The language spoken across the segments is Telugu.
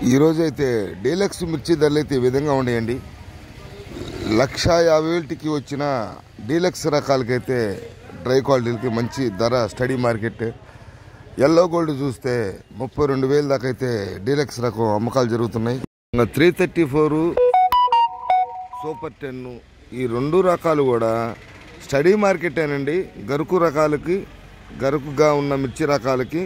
ఈరోజు అయితే డీలక్స్ మిర్చి ధరలు అయితే ఈ విధంగా ఉన్నాయండి లక్ష యాభై వేలకి వచ్చిన డీలక్స్ రకాలకైతే డ్రై క్వాలిటీలకి మంచి ధర స్టడీ మార్కెట్ ఎల్లో గోల్డ్ చూస్తే ముప్పై రెండు వేల దాకా అయితే డీలక్స్ రకం అమ్మకాలు జరుగుతున్నాయి ఇంకా three thirty four super ten ఈ రెండు రకాలు కూడా స్టడీ మార్కెటేనండి గరుకు రకాలకి గరుకుగా ఉన్న మిర్చి రకాలకి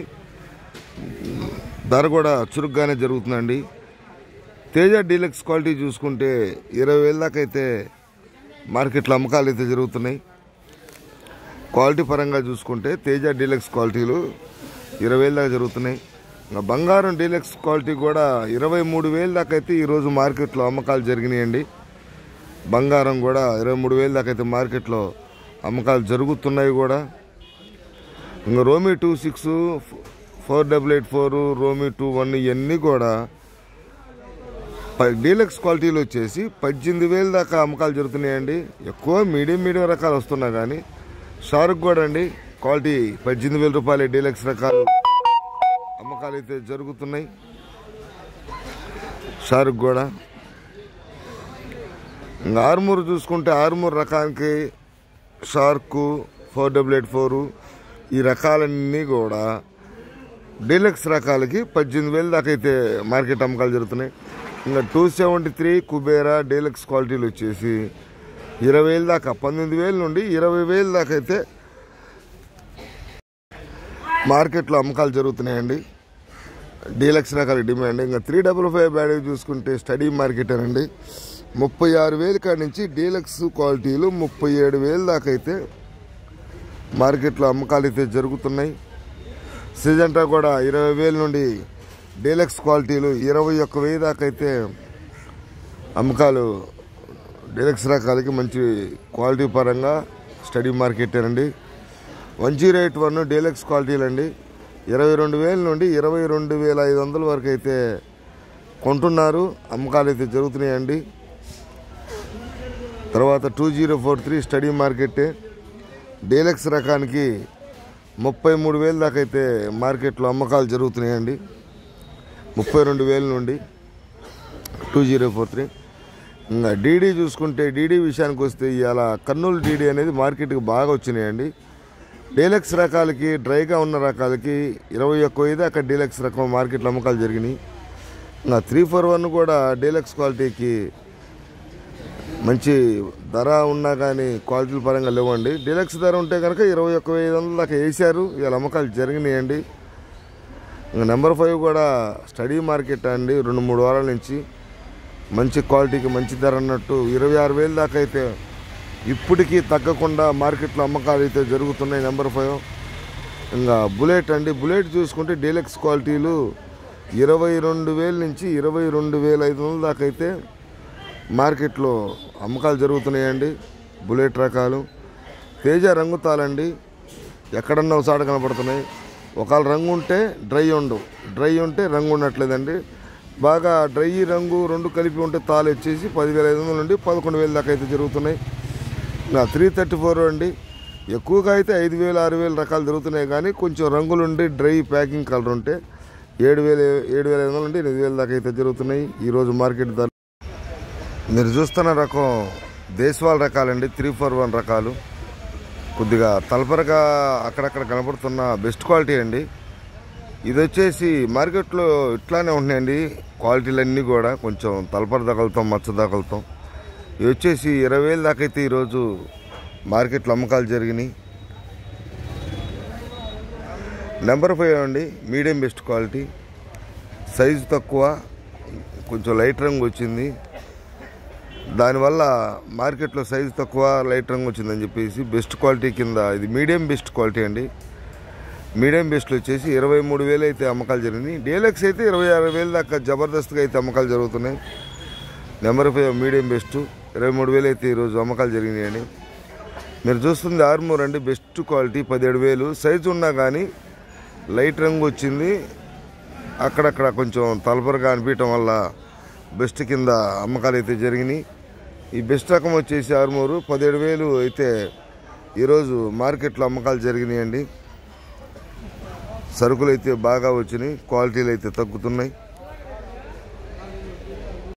ధర కూడా చురుగ్గానే జరుగుతుందండి తేజ డీలక్స్ క్వాలిటీ చూసుకుంటే ఇరవై వేల దాకా అయితే మార్కెట్లో అమ్మకాలు అయితే జరుగుతున్నాయి క్వాలిటీ పరంగా చూసుకుంటే తేజ డీలక్స్ క్వాలిటీలు ఇరవై వేల దాకా జరుగుతున్నాయి ఇంకా బంగారం డీలక్స్ క్వాలిటీ కూడా ఇరవై మూడు వేల దాకా అయితే ఈరోజు మార్కెట్లో అమ్మకాలు జరిగినాయండి బంగారం కూడా ఇరవై మూడు వేల దాకా అయితే మార్కెట్లో అమ్మకాలు జరుగుతున్నాయి కూడా ఇంకా రోమీ two six four double eight four రోమీ టూ వన్ ఇవన్నీ కూడా ప- డీలక్స్ క్వాలిటీలు వచ్చేసి పద్దెనిమిది వేల దాకా అమ్మకాలు జరుగుతున్నాయండి ఎక్కువ మీడియం మీడియం రకాలు వస్తున్నా కానీ షారుక్ కూడా అండి క్వాలిటీ పద్దెనిమిది వేల రూపాయల డీలక్స్ రకాలు అమ్మకాలు అయితే జరుగుతున్నాయి షారుక్ కూడా ఇంకా ఆర్మూర్ చూసుకుంటే ఆర్మూర్ రకానికి shark four double eight four ఈ రకాలన్నీ కూడా డీలక్స్ రకాలకి పద్దెనిమిది వేల దాకా అయితే మార్కెట్ అమ్మకాలు జరుగుతున్నాయి ఇంకా two seventy three Kubera deluxe క్వాలిటీలు వచ్చేసి ఇరవై వేల దాకా పంతొమ్మిది వేల నుండి ఇరవై వేల దాకా అయితే మార్కెట్లో అమ్మకాలు జరుగుతున్నాయండి డీలక్స్ రకాల డిమాండ్ ఇంకా త్రీ డబుల్ ఫైవ్ బ్యాడీ చూసుకుంటే స్టడీ మార్కెట్ అనండి ముప్పై ఆరు వేల కాడి నుంచి డీలక్స్ క్వాలిటీలు ముప్పై ఏడు వేల దాకా అయితే మార్కెట్లో అమ్మకాలు అయితే జరుగుతున్నాయి సిజంటా కూడా ఇరవై వేల నుండి డీలక్స్ క్వాలిటీలు ఇరవై ఒక్క వెయ్యి దాకా అయితే అమ్మకాలు డీలక్స్ రకాలకి మంచి క్వాలిటీ పరంగా స్టడీ మార్కెటేనండి one zero eight one deluxe క్వాలిటీలు అండి ఇరవై రెండు వేల నుండి ఇరవై రెండు వేల ఐదు వందల వరకు అయితే కొంటున్నారు అమ్మకాలు అయితే జరుగుతున్నాయండి తర్వాత two zero four three steady market deluxe రకానికి ముప్పై మూడు వేల దాకా అయితే మార్కెట్లో అమ్మకాలు జరుగుతున్నాయండి ముప్పై రెండు వేల నుండి టూ జీరో ఫోర్ త్రీ ఇంకా డీడీ చూసుకుంటే డీడీ విషయానికి వస్తే ఇవాళ కర్నూలు డీడీ అనేది మార్కెట్కి బాగా వచ్చినాయండి డీలక్స్ రకాలకి డ్రైగా ఉన్న రకాలకి ఇరవై ఒక్క ఐదు అక్కడ డీలక్స్ రకం మార్కెట్లో అమ్మకాలు జరిగినాయి ఇంకా త్రీ ఫోర్ వన్ కూడా డీలక్స్ క్వాలిటీకి మంచి ధర ఉన్నా కానీ క్వాలిటీల పరంగా లేవండి డీలక్స్ ధర ఉంటే కనుక ఇరవై ఒక్క ఐదు వందల దాకా వేసారు ఇవాళ అమ్మకాలు జరిగినాయండి ఇంకా నెంబర్ ఫైవ్ కూడా స్టడీ మార్కెట్ అండి రెండు మూడు వారాల నుంచి మంచి క్వాలిటీకి మంచి ధర అన్నట్టు ఇరవై ఆరు వేలు దాకా అయితే ఇప్పటికీ తగ్గకుండా మార్కెట్లో అమ్మకాలు అయితే జరుగుతున్నాయి నెంబర్ ఫైవ్ ఇంకా బుల్లెట్ అండి బుల్లెట్ చూసుకుంటే డీలక్స్ క్వాలిటీలు ఇరవై రెండు వేల నుంచి ఇరవై రెండు వేల ఐదు వందల దాకా అయితే మార్కెట్లో అమ్మకాలు జరుగుతున్నాయండి బుల్లెట్ రకాలు తేజ రంగుతాలండి ఎక్కడన్నా ఒకసారి కనపడుతున్నాయి ఒకవేళ రంగు ఉంటే డ్రై ఉండు డ్రై ఉంటే రంగు ఉండట్లేదండి బాగా డ్రై రంగు రెండు కలిపి ఉంటే తాలు వచ్చేసి పదివేల ఐదు వందల నుండి పదకొండు వేల దాకా అయితే జరుగుతున్నాయి నా త్రీ థర్టీ ఫోర్ అండి ఎక్కువగా అయితే ఐదు వేలు ఆరు వేలు రకాలు జరుగుతున్నాయి కానీ కొంచెం రంగులు ఉండి డ్రై ప్యాకింగ్ కలర్ ఉంటే ఏడు వేల ఏడు వేల ఐదు వందల నుండి ఎనిమిది వేల దాకా అయితే జరుగుతున్నాయి ఈరోజు మార్కెట్ ధర మీరు చూస్తున్న రకం దేశవాళ రకాలండి త్రీ ఫోర్ వన్ రకాలు కొద్దిగా తలపరగా అక్కడక్కడ కనపడుతున్న బెస్ట్ క్వాలిటీ అండి ఇది వచ్చేసి మార్కెట్లో ఇట్లానే ఉంటున్నాయండి క్వాలిటీలన్నీ కూడా కొంచెం తలపర తగలుతాం మచ్చ తగలుతాం ఇవి వచ్చేసి ఇరవై వేలు దాకా అయితే ఈరోజు మార్కెట్లో అమ్మకాలు జరిగినాయి నెంబర్ ఫైవ్ అండి మీడియం బెస్ట్ క్వాలిటీ సైజు తక్కువ కొంచెం లైట్ రంగు వచ్చింది దానివల్ల మార్కెట్లో సైజు తక్కువ లైట్ రంగు వచ్చిందని చెప్పేసి బెస్ట్ క్వాలిటీ కింద ఇది మీడియం బెస్ట్ క్వాలిటీ అండి మీడియం బెస్ట్లు వచ్చేసి ఇరవై మూడు వేలు అయితే అమ్మకాలు జరిగినాయి డీలక్స్ అయితే ఇరవై ఆరు వేలు దాకా జబర్దస్త్గా అయితే అమ్మకాలు జరుగుతున్నాయి నెంబర్ ఫైవ్ మీడియం బెస్ట్ ఇరవై మూడు వేలు అయితే ఈరోజు అమ్మకాలు జరిగినాయండి మీరు చూస్తుంది ఆర్మూర్ అండి బెస్ట్ క్వాలిటీ పదిహేడు వేలు సైజు ఉన్నా కానీ లైట్ రంగు వచ్చింది అక్కడక్కడ కొంచెం తలపరగా అనిపించడం వల్ల బెస్ట్ కింద అమ్మకాలు అయితే జరిగినాయి ఈ బెస్ట్ రకం వచ్చేసి ఆర్మూరు పదిహేడు వేలు అయితే ఈరోజు మార్కెట్లో అమ్మకాలు జరిగినాయండి సరుకులు అయితే బాగా వచ్చినాయి క్వాలిటీలు అయితే తగ్గుతున్నాయి